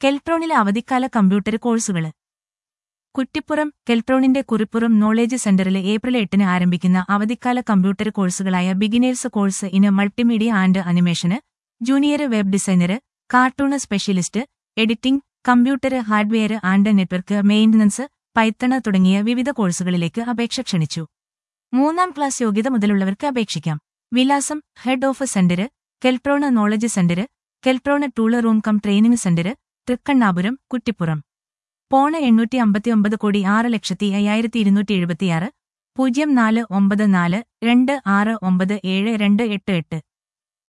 കെൽട്രോണിലെ അവധിക്കാല കമ്പ്യൂട്ടർ കോഴ്സുകൾ കുറ്റിപ്പുറം കെൽട്രോണിന്റെ കുറിപ്പുറം നോളേജ് സെന്ററിൽ ഏപ്രിൽ എട്ടിന് ആരംഭിക്കുന്ന അവധിക്കാല കമ്പ്യൂട്ടർ കോഴ്സുകളായ beginners course in multimedia and animation junior web designer cartoon specialist editing computer hardware and network maintenance Python തുടങ്ങിയ വിവിധ കോഴ്സുകളിലേക്ക് അപേക്ഷ ക്ഷണിച്ചു മൂന്നാം ക്ലാസ് യോഗ്യത മുതലുള്ളവർക്ക് അപേക്ഷിക്കാം വിലാസം head of centre Keltron knowledge centre Keltron tool room cum training centre Thrikkannapuram Kuttippuram phone എണ്ണൂറ്റി അമ്പത്തിയൊമ്പത് കോടി ആറ് ലക്ഷത്തി അയ്യായിരത്തി ഇരുന്നൂറ്റി എഴുപത്തിയാറ് പൂജ്യം നാല് ഒമ്പത് നാല് രണ്ട് ആറ് ഒമ്പത് ഏഴ് രണ്ട് എട്ട് എട്ട്